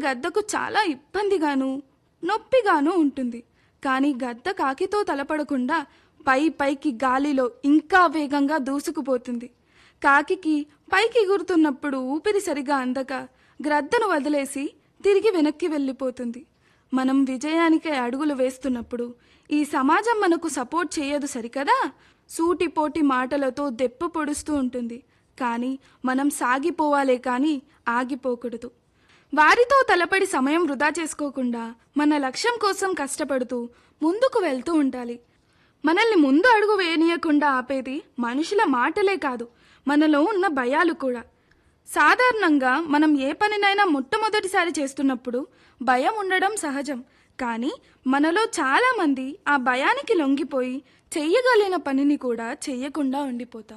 గద్దకు చాలా ఇబ్బందిగాను నొప్పిగాను ఉంటుంది కానీ గద్ద కాకితో తలపడకుండా పై పైకి గాలిలో ఇంకా వేగంగా దూసుకుపోతుంది కాకికి పైకి ఎగురుతున్నప్పుడు ఊపిరి సరిగా అందక గ్రద్దను వదిలేసి తిరిగి వెనక్కి వెళ్ళిపోతుంది మనం విజయానికై అడుగులు వేస్తున్నప్పుడు ఈ సమాజం మనకు సపోర్ట్ చేయదు సరికదా సూటిపోటి మాటలతో దెప్పు పొడుస్తూ ఉంటుంది కానీ మనం సాగిపోవాలే కానీ ఆగిపోకూడదు వారితో తలపడి సమయం వృధా చేసుకోకుండా మన లక్ష్యం కోసం కష్టపడుతూ ముందుకు వెళ్తూ ఉండాలి మనల్ని ముందు అడుగు వేయనీయకుండా ఆపేది మనుషుల మాటలే కాదు మనలో ఉన్న భయాలు కూడా సాధారణంగా మనం ఏ పనినైనా మొట్టమొదటిసారి చేస్తున్నప్పుడు భయం ఉండడం సహజం కానీ మనలో చాలామంది ఆ భయానికి లొంగిపోయి చెయ్యగలిగిన పనిని కూడా చెయ్యకుండా ఉండిపోతాం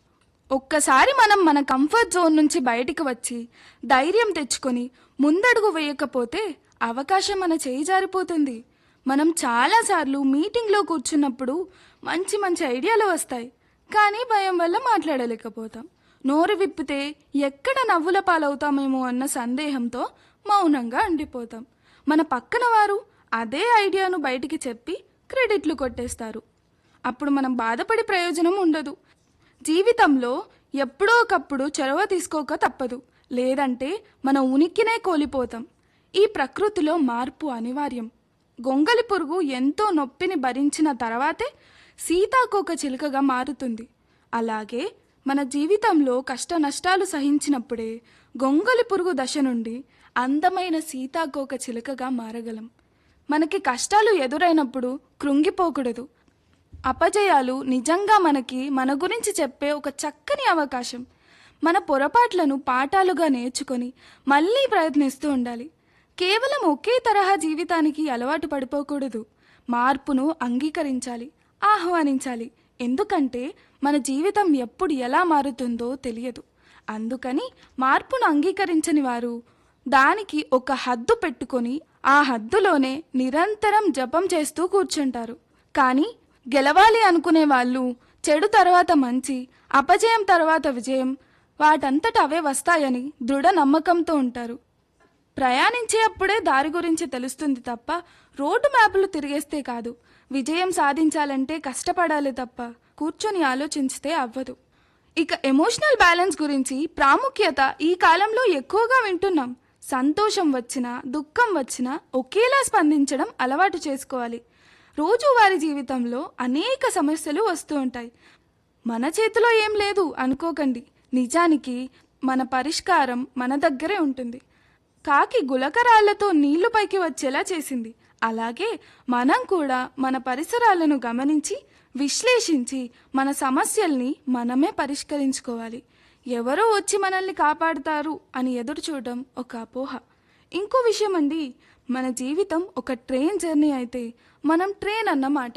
ఒక్కసారి మనం మన కంఫర్ట్ జోన్ నుంచి బయటికి వచ్చి ధైర్యం తెచ్చుకొని ముందడుగు వేయకపోతే అవకాశం మన చేయి జారిపోతుంది మనం చాలాసార్లు మీటింగ్లో కూర్చున్నప్పుడు మంచి మంచి ఐడియాలు వస్తాయి కానీ భయం వల్ల మాట్లాడలేకపోతాం నోరు విప్పితే ఎక్కడ నవ్వుల పాలవుతామేమో అన్న సందేహంతో మౌనంగా ఉండిపోతాం మన పక్కన వారు అదే ఐడియాను బయటికి చెప్పి క్రెడిట్లు కొట్టేస్తారు అప్పుడు మనం బాధపడి ప్రయోజనం ఉండదు జీవితంలో ఎప్పుడో ఒకప్పుడు చొరవ తీసుకోక తప్పదు లేదంటే మన ఉనికినే కోల్పోతాం ఈ ప్రకృతిలో మార్పు అనివార్యం గొంగలి పురుగు ఎంతో నొప్పిని భరించిన తర్వాతే సీతాకోక చిలుకగా మారుతుంది అలాగే మన జీవితంలో కష్ట నష్టాలు సహించినప్పుడే గొంగలి పురుగు దశ నుండి అందమైన సీతాకోక చిలుకగా మారగలం మనకి కష్టాలు ఎదురైనప్పుడు కృంగిపోకూడదు అపజయాలు నిజంగా మనకి మన గురించి చెప్పే ఒక చక్కని అవకాశం మన పొరపాట్లను పాఠాలుగా నేర్చుకొని మళ్ళీ ప్రయత్నిస్తూ ఉండాలి కేవలం ఒకే తరహా జీవితానికి అలవాటు పడిపోకూడదు మార్పును అంగీకరించాలి ఆహ్వానించాలి ఎందుకంటే మన జీవితం ఎప్పుడు ఎలా మారుతుందో తెలియదు అందుకని మార్పును అంగీకరించని వారు దానికి ఒక హద్దు పెట్టుకొని ఆ హద్దులోనే నిరంతరం జపం చేస్తూ కూర్చుంటారు కానీ గెలవాలి అనుకునే వాళ్ళు చెడు తర్వాత మంచి అపజయం తర్వాత విజయం వాటంతట అవే వస్తాయని దృఢ నమ్మకంతో ఉంటారు ప్రయాణించే అప్పుడే దారి గురించి తెలుస్తుంది తప్ప రోడ్డు మ్యాపులు తిరిగేస్తే కాదు విజయం సాధించాలంటే కష్టపడాలి తప్ప కూర్చొని ఆలోచించితే అవ్వదు ఇక ఎమోషనల్ బ్యాలెన్స్ గురించి ప్రాముఖ్యత ఈ కాలంలో ఎక్కువగా వింటున్నాం సంతోషం వచ్చినా దుఃఖం వచ్చినా ఒకేలా స్పందించడం అలవాటు చేసుకోవాలి రోజువారీ జీవితంలో అనేక సమస్యలు వస్తూ ఉంటాయి మన చేతిలో ఏం లేదు అనుకోకండి నిజానికి మన పరిష్కారం మన దగ్గరే ఉంటుంది కాకి గులకరాళ్లతో నీళ్లు పైకి వచ్చేలా చేసింది అలాగే మనం కూడా మన పరిసరాలను గమనించి విశ్లేషించి మన సమస్యల్ని మనమే పరిష్కరించుకోవాలి ఎవరో వచ్చి మనల్ని కాపాడుతారు అని ఎదురు చూడడం ఒక అపోహ ఇంకో విషయం అండి మన జీవితం ఒక ట్రైన్ జర్నీ అయితే మనం ట్రైన్ అన్నమాట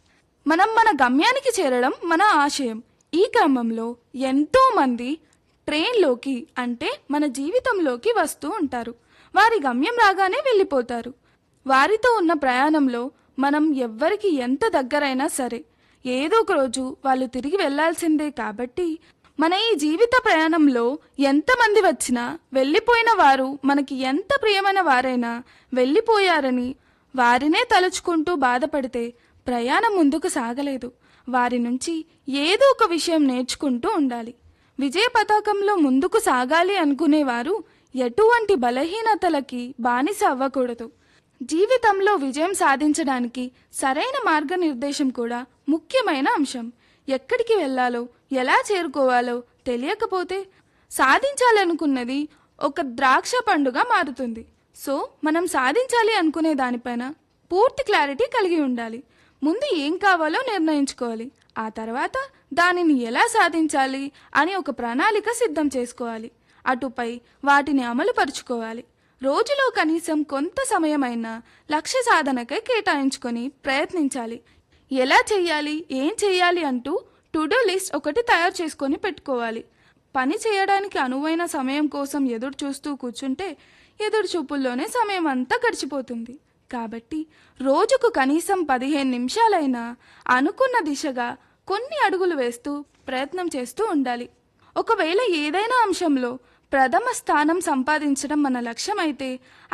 మనం మన గమ్యానికి చేరడం మన ఆశయం ఈ క్రమంలో ఎంతో మంది ట్రైన్లోకి అంటే మన జీవితంలోకి వస్తూ ఉంటారు వారి గమ్యం రాగానే వెళ్ళిపోతారు వారితో ఉన్న ప్రయాణంలో మనం ఎవ్వరికి ఎంత దగ్గరైనా సరే ఏదో ఒక రోజు వాళ్ళు తిరిగి వెళ్ళాల్సిందే కాబట్టి మన ఈ జీవిత ప్రయాణంలో ఎంతమంది వచ్చినా వెళ్ళిపోయిన వారు మనకి ఎంత ప్రియమైన వారైనా వెళ్ళిపోయారని వారినే తలుచుకుంటూ బాధపడితే ప్రయాణం ముందుకు సాగలేదు వారి నుంచి ఏదో ఒక విషయం నేర్చుకుంటూ ఉండాలి విజయ పతాకంలో ముందుకు సాగాలి అనుకునేవారు ఎటువంటి బలహీనతలకి బానిస అవ్వకూడదు జీవితంలో విజయం సాధించడానికి సరైన మార్గనిర్దేశం కూడా ముఖ్యమైన అంశం ఎక్కడికి వెళ్ళాలో ఎలా చేరుకోవాలో తెలియకపోతే సాధించాలనుకున్నది ఒక ద్రాక్ష పండుగ మారుతుంది సో మనం సాధించాలి అనుకునే దానిపైన పూర్తి క్లారిటీ కలిగి ఉండాలి ముందు ఏం కావాలో నిర్ణయించుకోవాలి ఆ తర్వాత దానిని ఎలా సాధించాలి అని ఒక ప్రణాళిక సిద్ధం చేసుకోవాలి అటుపై వాటిని అమలు పరుచుకోవాలి రోజులో కనీసం కొంత సమయమైనా లక్ష్య సాధనకై కేటాయించుకొని ప్రయత్నించాలి ఎలా చెయ్యాలి ఏం చెయ్యాలి అంటూ టు డూ లిస్ట్ ఒకటి తయారు చేసుకొని పెట్టుకోవాలి పని చేయడానికి అనువైన సమయం కోసం ఎదురు చూస్తూ కూర్చుంటే ఎదురు చూపుల్లోనే సమయం అంతా గడిచిపోతుంది కాబట్టి రోజుకు కనీసం పదిహేను నిమిషాలైనా అనుకున్న దిశగా కొన్ని అడుగులు వేస్తూ ప్రయత్నం చేస్తూ ఉండాలి ఒకవేళ ఏదైనా అంశంలో ప్రథమ స్థానం సంపాదించడం మన లక్ష్యం అయితే